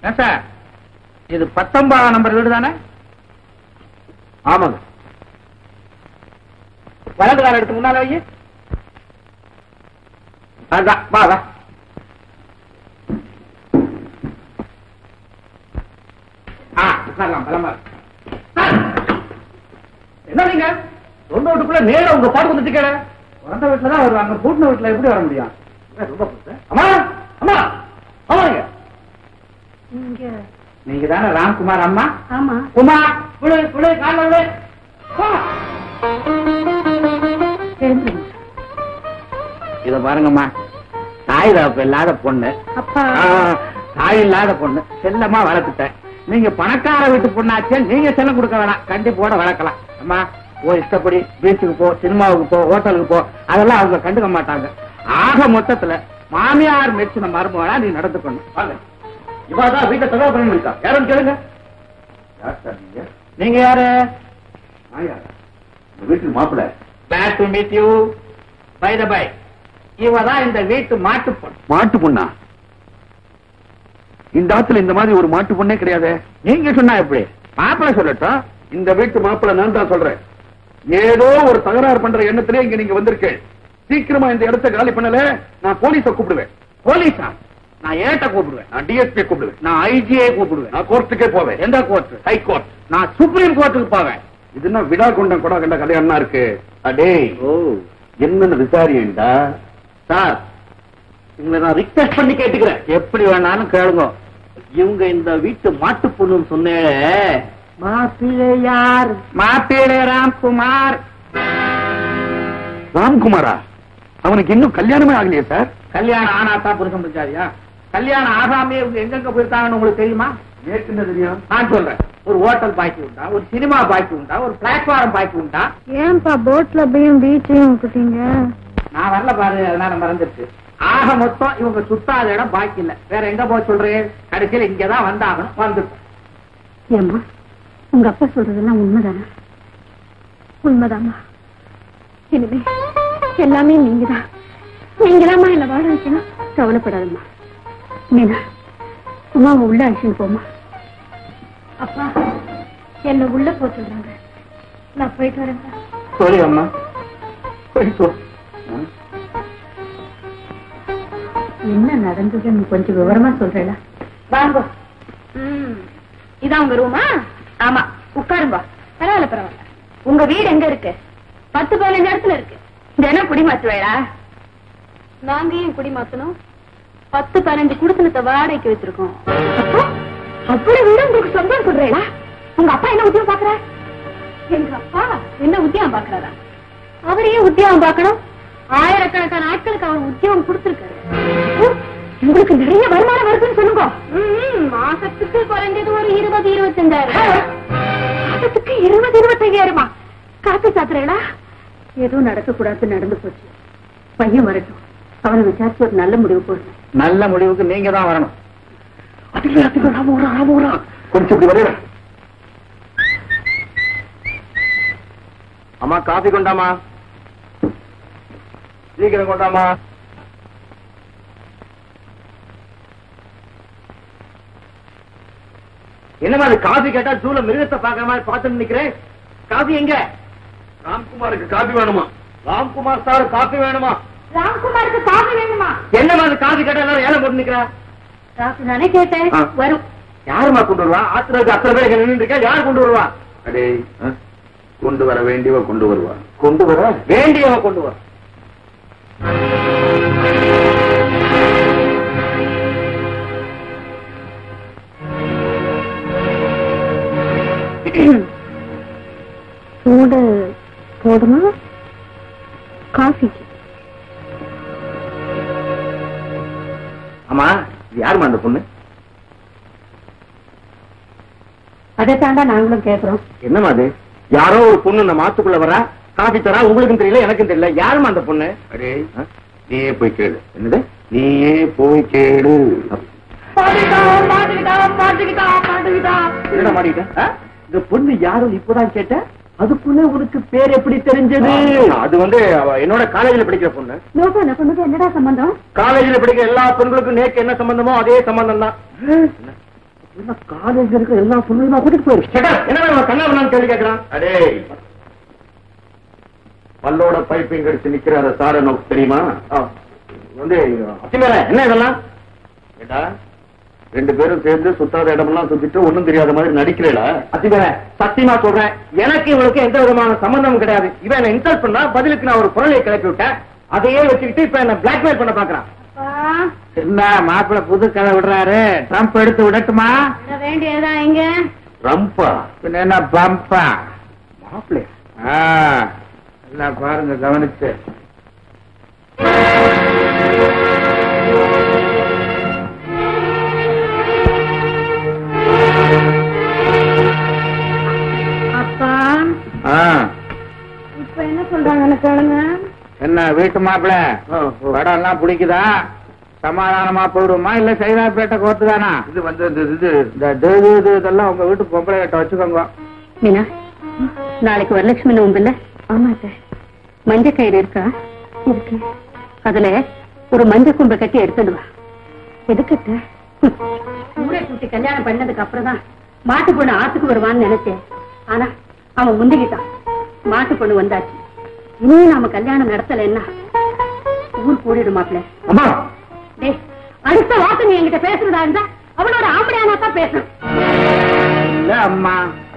ஏன் சார் இது பத்தொன்பதாம் நம்பர் வீடு தானே ஆமாங்க வலது கால எடுத்து முன்னால வை அதான் வா வா ஆ உட்காரலாம் பலமா இருக்கு. சார், என்ன நீங்க சொந்த வீட்டுக்குள்ள நேரா உங்க பாட்டு வந்துட்டு கேட பிறந்த வீட்டுல தான் வருவாங்க கூட்டின வீட்டுல எப்படி வர முடியும் என்ன ரொம்ப புதுசு? அம்மா அம்மா அம்மாங்க இங்க நீங்க தானே ராம்குமார் அம்மா ஆமா குமார் விடு விடு கால விடு போ. எழுந்துருங்க இத பாருங்கம்மா தாய் தகப்பு இல்லாத பொண்ணு அப்பா ஆ, தாய் இல்லாத பொண்ணு செல்லமா வளர்த்துட்டேன் நீங்க பணக்கார வீட்டு பொண்ணாச்சே நீங்க செல்லம் கொடுக்க வேணாம் கண்டிப்போட வளர்க்கலாம் அம்மா ஓ இஷ்டப்படி பீச்சுக்கு போ சினிமாவுக்கு போ ஹோட்டலுக்கு போ அதெல்லாம் அவங்க கண்டுக்க மாட்டாங்க ஆக மொத்தத்துல மாமியார் மெச்சின மருமகளா நீ நடந்துக்கணும் வாங்க இவாதான் வீட்டை தகவல் பண்ணி இருக்கா யாரும் கேளுங்க யார் சார் நீங்க நீங்க யாரு நான் யாரா? இந்த வீட்டுக்கு மாப்பிள்ள bad to meet you by the by இவ தான் இந்த வீட்டு மாட்டு பொண்ணு மாட்டு பொண்ணா இந்த ஆத்துல இந்த மாதிரி ஒரு மாட்டு பொண்ணே கிடையாது நீங்க சொன்னா எப்படி மாப்பிள்ள சொல்லட்டும் இந்த வீட்டு மாப்பிள்ள நான் தான் சொல்றேன் ஏதோ ஒரு தகராறு பண்ற எண்ணத்திலே இங்க நீங்க வந்திருக்கேன் சீக்கிரமா இந்த இடத்தை காலி பண்ணல நான் போலீஸ கூப்பிடுவேன் போலீஸா நான் ஏட்ட கூப்பிடுவேன் நான் டிஎஸ்பி கூப்பிடுவேன் நான் ஐஜிஐ கூப்பிடுவேன் நான் கோர்ட்டுக்கே போவேன் எந்த கோர்ட் ஹை கோர்ட் நான் சுப்ரீம் கோர்ட்டுக்கு போவேன் இது என்ன விடா கொண்டம் கொடா கண்ட கல்யாணம் இருக்கு அடே ஓ என்னன்னு விசாரியண்டா சார் உங்களை நான் ரிக்வெஸ்ட் பண்ணி கேட்டுக்கிறேன் எப்படி வேணாலும் கேளுங்க இவங்க இந்த வீட்டு மாட்டு பொண்ணுன்னு சொன்னேன் மாப்பிள்ளை யார் மாப்பிள்ளை ராம்குமார் ராம்குமாரா அவனுக்கு இன்னும் கல்யாணமே ஆகலையே சார் கல்யாணம் ஆனா தான் புருஷன் பிடிச்சாரியா கல்யாணம் ஆகாமே இவங்க எங்கெங்க போயிருக்காங்கன்னு உங்களுக்கு தெரியுமா நேற்று என்ன தெரியும் நான் சொல்றேன் ஒரு ஹோட்டல் பாக்கி உண்டா ஒரு சினிமா பாக்கி உண்டா ஒரு பிளாட்ஃபார்ம் பாக்கி உண்டா ஏன்பா போட்ல போயும் பீச்சையும் விட்டுட்டீங்க நான் வரல பாரு அதனால மறந்துருச்சு ஆக மொத்தம் இவங்க சுத்தாத இடம் பாக்கி இல்ல வேற எங்க போக சொல்றேன் கடைசியில் இங்கதான் வந்தாகணும் வந்துட்டோம் ஏம்மா உங்க அப்பா சொல்றதெல்லாம் உண்மைதானா உண்மைதாம்மா இனிமே எல்லாமே நீங்கதான் நீங்கதாம்மா என்ன வாழ வைக்கணும் கவலைப்படாதம்மா மீனா அம்மாவை உள்ள அழைச்சிட்டு போமா அப்பா என்ன உள்ள போக சொல்றாங்க நான் போயிட்டு வரேன் சரி அம்மா போயிட்டு வா. என்ன நடந்ததுன்னு கொஞ்சம் விவரமா சொல்றேன் வாங்க இதான் உங்க ரூமா ஆமா உட்காருங்க பரவாயில்ல பரவாயில்ல உங்க வீடு எங்க இருக்கு பத்து பதினஞ்சு இடத்துல இருக்கு தினம் குடி மாத்துவேடா நாங்க ஏன் குடி மாத்தணும் பத்து பதினஞ்சு குடுத்தனத்தை வாடகைக்கு வச்சிருக்கோம் அவ்வளவு வீடு உங்களுக்கு சொந்தம் சொல்றேடா உங்க அப்பா என்ன உத்தியோகம் பாக்குற எங்க அப்பா என்ன உத்தியோகம் பாக்குறாரா அவரையே உத்தியோகம் பார்க்கணும் ஆயிரக்கணக்கான ஆட்களுக்கு அவர் உத்தியோகம் கொடுத்திருக்காரு ஓ, உங்களுக்கு நிறைய வருமானம் வருதுன்னு சொல்லுங்க மாசத்துக்கு குறைஞ்சது ஒரு இருபது இருபத்தஞ்சாயிரம் மாசத்துக்கு இருபது இருபத்தஞ்சாயிரமா காத்து சாத்துறா எதுவும் நடக்க கூடாது நடந்து போச்சு பையன் வரட்டும் அவனை விசாரிச்சு ஒரு நல்ல முடிவு போடுறேன் நல்ல முடிவுக்கு நீங்க தான் வரணும் அதுல அதுல ராம ஊரா ராம ஊரா கொஞ்சம் இப்படி வரையா அம்மா காஃபி கொண்டாமா சீக்கிரம் கொண்டாமா என்னமா அது காஃபி கேட்டா ஜூல மிருகத்தை பாக்குற மாதிரி பார்த்துட்டு நிக்கிறேன் காஃபி எங்க ராம்குமாருக்கு காஃபி வேணுமா ராம்குமார் சார் காஃபி வேணுமா ராம்குமாருக்கு காஃபி வேணுமா என்னமா அது காஃபி கேட்டா எல்லாரும் ஏழை போட்டு நிக்கிறா காஃபி தானே கேட்டேன் ஆ. வரும் யாருமா கொண்டு வருவா ஆத்திரக்கு அத்தனை பேர் நின்று இருக்கா யார் கொண்டு வருவா அடே கொண்டு வர வேண்டியவ கொண்டு வருவா கொண்டு வர வேண்டியவ கொண்டு வர சூடு போடுமா காஃபிக்கு ஆமா இது யாருமா அந்த பொண்ணு அதை தாண்டா நாங்களும் கேக்குறோம் என்னமா அது யாரோ ஒரு பொண்ணு நம்ம மாத்துக்குள்ள வரா காஃபி தரா உங்களுக்கும் தெரியல எனக்கும் தெரியல யாருமா அந்த பொண்ணு அடே நீயே போய் கேளு என்னது நீயே போய் கேளு என்னடா மாட்டிக்கிட்ட ஆ? இந்த பொண்ணு யாரும் இப்பதான் கேட்ட அதுக்குள்ள உனக்கு பேர் எப்படி தெரிஞ்சது அது வந்து அவ என்னோட காலேஜ்ல படிக்கிற பொண்ணு லோகோ என்ன பொண்ணுக்கு என்னடா சம்பந்தம் காலேஜ்ல படிக்கிற எல்லா பெண்களுக்கும் நேக்கு என்ன சம்பந்தமோ அதே சம்பந்தம் தான் காலேஜ் இருக்கிற எல்லா பொண்ணுமா கூட்டிட்டு போயிருக்கு என்ன கண்ணா கேள்வி கேட்கறான் அடே பல்லோட பைப்பிங் கடிச்சு நிக்கிறார சார நோக்கு தெரியுமா வந்து அத்திமேல என்ன இதெல்லாம் ஏண்டா ரெண்டு பேரும் சேர்ந்து சுத்தாத இடமெல்லாம் சுத்திட்டு ஒண்ணும் தெரியாத மாதிரி நடிக்கிறேடா அத்திமேல சத்தியமா சொல்றேன் எனக்கு இவனுக்கு எந்த விதமான சம்பந்தமும் கிடையாது இவன் என்ன இன்சல்ட் பண்ணா பதிலுக்கு நான் ஒரு குரலை கிளப்பி விட்டேன் அதையே வச்சுக்கிட்டு இப்ப என்ன பிளாக்மெயில் பண்ண பாக்குறான் என்ன மாப்பிள்ள புது கதை விடுறாரு ட்ரம்ப் எடுத்து விடட்டுமா வேண்டியதுதான் இங்க ரம்பா பின்ன என்ன பம்பா மாப்பிள்ளை எல்லாம் பாருங்க கவனிச்சு அப்பா ஆ, இப்ப என்ன சொல்றாங்கன்னு கேளுங்க என்ன வீட்டு மாப்பிள்ள படம் எல்லாம் பிடிக்குதா சமாதானமா போயிடுமா இல்ல சைதாப்பேட்டை கோர்த்து தானா இது வந்து இந்த இது இந்த இது, இது, இது இதெல்லாம் உங்க வீட்டு பொம்பளை கிட்ட வச்சுக்கோங்க மீனா நாளைக்கு வரலட்சுமி நோம்பு இல்ல ஆமா சார் மஞ்ச கயிறு இருக்கா இருக்கு அதுல ஒரு மஞ்ச கும்பை கட்டி எடுத்துட்டு வா எதுக்கிட்ட ஊரை கூட்டி கல்யாணம் பண்ணதுக்கு அப்புறம் தான் மாட்டு பொண்ணு ஆத்துக்கு வருவான்னு நினைச்சேன் ஆனா அவன் முந்திக்கிட்டான் மாட்டு பொண்ணு வந்தாச்சு இனியும் நாம கல்யாணம் நடத்தலைன்னா ஊர் கூடிடு மாப்பிள்ள அம்மா டேய் அடுத்த வார்த்தை நீ என்கிட்ட பேசுறதா இருந்தா அவனோட ஆம்படையானா தான் பேசணும் இல்ல அம்மா